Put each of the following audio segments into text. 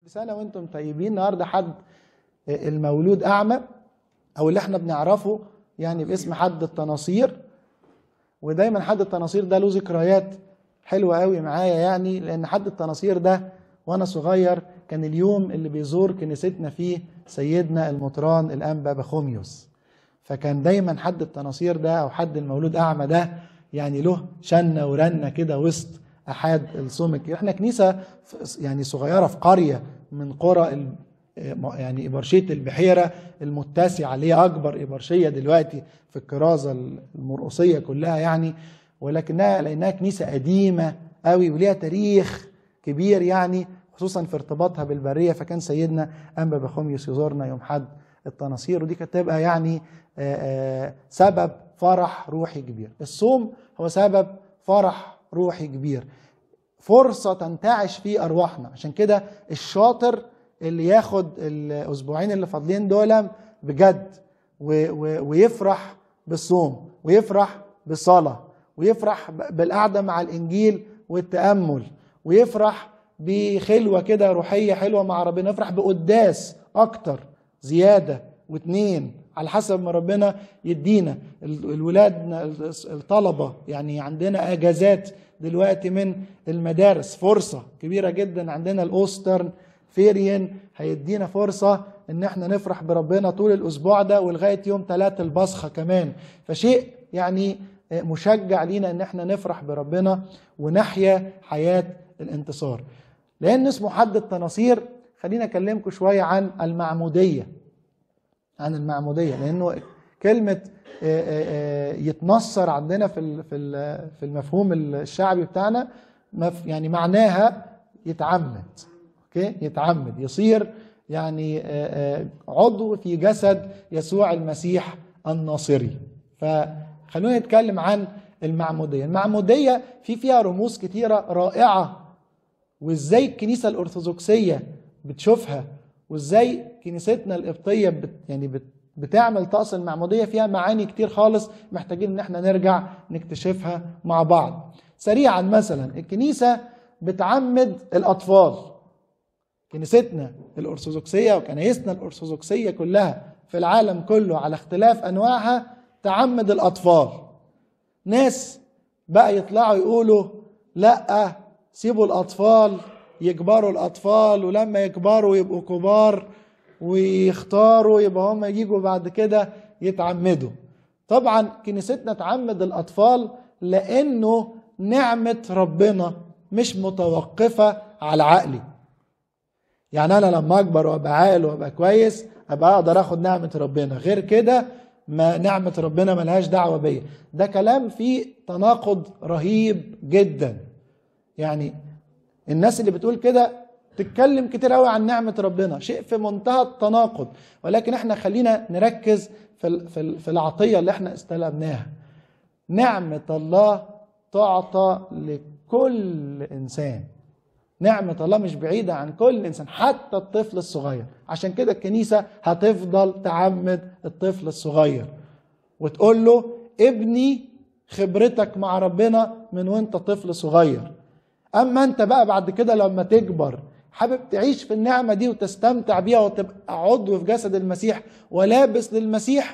سنة وانتم طيبين النهارده حد المولود أعمى أو اللي احنا بنعرفه يعني باسم حد التناصير ودايما حد التناصير ده له ذكريات حلوة قوي معايا يعني لأن حد التناصير ده وأنا صغير كان اليوم اللي بيزور كنيستنا فيه سيدنا المطران الأنبا بخوميوس فكان دايما حد التناصير ده أو حد المولود أعمى ده يعني له شنة ورنة كده وسط أحد السمك احنا كنيسة يعني صغيرة في قرية من قرى يعني إبرشية البحيرة المتسعة اللي هي أكبر إبرشية دلوقتي في الكرازة المرقصية كلها يعني ولكنها لأنها كنيسة قديمة قوي وليها تاريخ كبير يعني خصوصا في ارتباطها بالبرية فكان سيدنا أنبا بخوميوس يزورنا يوم حد التناصير ودي كانت تبقى يعني سبب فرح روحي كبير الصوم هو سبب فرح روحي كبير فرصة تنتعش فيه أرواحنا عشان كده الشاطر اللي ياخد الأسبوعين اللي فاضلين دول بجد ويفرح بالصوم ويفرح بالصلاة ويفرح بالقعدة مع الإنجيل والتأمل ويفرح بخلوة كده روحية حلوة مع ربنا يفرح بقداس أكتر زيادة واتنين على حسب ما ربنا يدينا الولاد الطلبة يعني عندنا أجازات دلوقتي من المدارس فرصة كبيرة جدا عندنا الأوسترن فيريان هيدينا فرصة ان احنا نفرح بربنا طول الاسبوع ده ولغاية يوم ثلاثة البصخة كمان فشيء يعني مشجع لينا ان احنا نفرح بربنا ونحيا حياة الانتصار لان اسمه حد التناصير خلينا اكلمكم شوية عن المعمودية عن المعمودية لانه كلمة يتنصر عندنا في في المفهوم الشعبي بتاعنا يعني معناها يتعمد اوكي يتعمد يصير يعني عضو في جسد يسوع المسيح الناصري فخلونا نتكلم عن المعموديه المعموديه في فيها رموز كتيره رائعه وازاي الكنيسه الارثوذكسيه بتشوفها وازاي كنيستنا القبطيه بت يعني بت بتعمل طقس المعموديه فيها معاني كتير خالص محتاجين ان احنا نرجع نكتشفها مع بعض سريعا مثلا الكنيسه بتعمد الاطفال كنيستنا الارثوذكسيه وكنايسنا الارثوذكسيه كلها في العالم كله على اختلاف انواعها تعمد الاطفال ناس بقى يطلعوا يقولوا لا سيبوا الاطفال يكبروا الاطفال ولما يكبروا يبقوا كبار ويختاروا يبقى هم يجوا بعد كده يتعمدوا طبعا كنيستنا تعمد الاطفال لانه نعمه ربنا مش متوقفه على عقلي يعني انا لما اكبر وابقى عاقل وابقى كويس ابقى اقدر اخد نعمه ربنا غير كده ما نعمه ربنا ملهاش دعوه بيا ده كلام فيه تناقض رهيب جدا يعني الناس اللي بتقول كده تتكلم كتير قوي عن نعمه ربنا شيء في منتهى التناقض ولكن احنا خلينا نركز في في العطيه اللي احنا استلمناها نعمه الله تعطى لكل انسان نعمة الله مش بعيدة عن كل إنسان حتى الطفل الصغير عشان كده الكنيسة هتفضل تعمد الطفل الصغير وتقول له ابني خبرتك مع ربنا من وانت طفل صغير أما أنت بقى بعد كده لما تكبر حابب تعيش في النعمة دي وتستمتع بيها وتبقى عضو في جسد المسيح ولابس للمسيح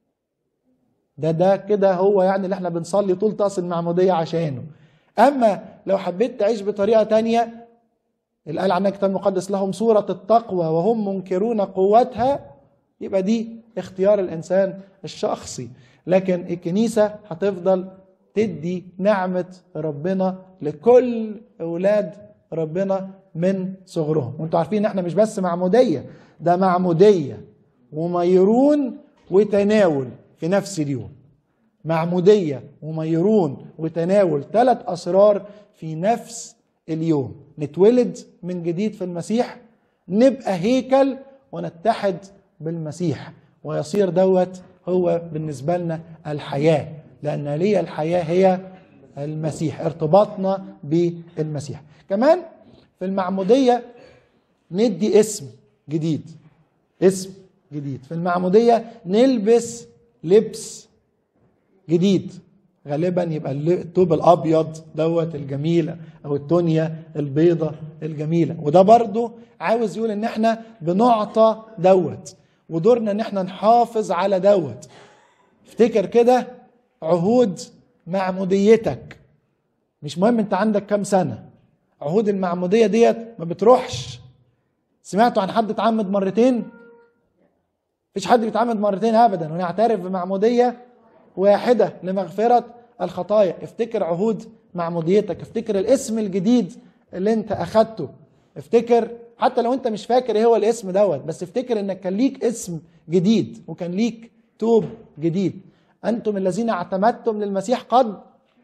ده ده كده هو يعني اللي احنا بنصلي طول طقس المعمودية عشانه أما لو حبيت تعيش بطريقة تانية اللي قال عنها الكتاب المقدس لهم صورة التقوى وهم منكرون قوتها يبقى دي اختيار الإنسان الشخصي لكن الكنيسة هتفضل تدي نعمة ربنا لكل أولاد ربنا من صغرهم وانتوا عارفين احنا مش بس معمودية ده معمودية وميرون وتناول في نفس اليوم معمودية وميرون وتناول ثلاث أسرار في نفس اليوم نتولد من جديد في المسيح نبقى هيكل ونتحد بالمسيح ويصير دوت هو بالنسبة لنا الحياة لأن لي الحياة هي المسيح ارتباطنا بالمسيح كمان في المعمودية ندي اسم جديد اسم جديد في المعمودية نلبس لبس جديد غالبا يبقى الثوب الابيض دوت الجميله او التونيا البيضه الجميله وده برضو عاوز يقول ان احنا بنعطى دوت ودورنا ان احنا نحافظ على دوت افتكر كده عهود معموديتك مش مهم انت عندك كام سنه عهود المعموديه ديت ما بتروحش سمعتوا عن حد اتعمد مرتين مفيش حد بيتعمد مرتين ابدا ونعترف بمعموديه واحده لمغفره الخطايا افتكر عهود معموديتك افتكر الاسم الجديد اللي انت اخدته افتكر حتى لو انت مش فاكر ايه هو الاسم دوت بس افتكر انك كان ليك اسم جديد وكان ليك توب جديد انتم الذين اعتمدتم للمسيح قد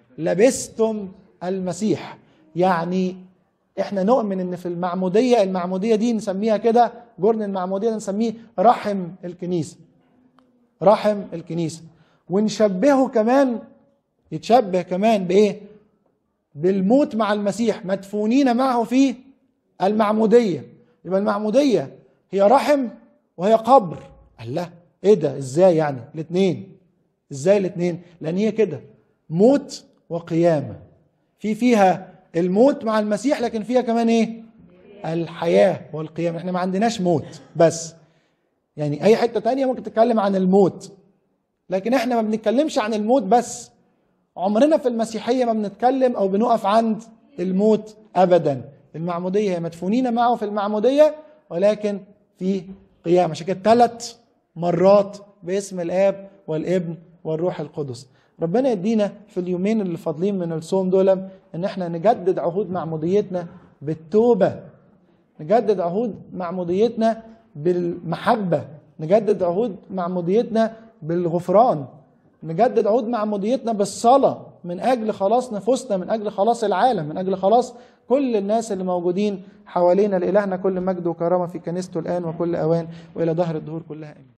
لبستم المسيح يعني احنا نؤمن ان في المعموديه المعموديه دي نسميها كده جرن المعموديه ده نسميه رحم الكنيسه رحم الكنيسه ونشبهه كمان يتشبه كمان بايه بالموت مع المسيح مدفونين معه في المعموديه يبقى المعموديه هي رحم وهي قبر الله ايه ده ازاي يعني الاثنين ازاي الاثنين لان هي كده موت وقيامه في فيها الموت مع المسيح لكن فيها كمان ايه الحياه والقيامه احنا ما عندناش موت بس يعني اي حته تانية ممكن تتكلم عن الموت لكن احنا ما بنتكلمش عن الموت بس عمرنا في المسيحيه ما بنتكلم او بنقف عند الموت ابدا المعموديه هي مدفونين معه في المعموديه ولكن في قيامه عشان كده ثلاث مرات باسم الاب والابن والروح القدس ربنا يدينا في اليومين اللي فاضلين من الصوم دول ان احنا نجدد عهود معموديتنا بالتوبه نجدد عهود معموديتنا بالمحبه نجدد عهود معموديتنا بالغفران نجدد عهود معموديتنا بالصلاه من اجل خلاص نفوسنا من اجل خلاص العالم من اجل خلاص كل الناس اللي موجودين حوالينا لالهنا كل مجد وكرامه في كنيسته الان وكل اوان والى ظهر الدهور كلها امين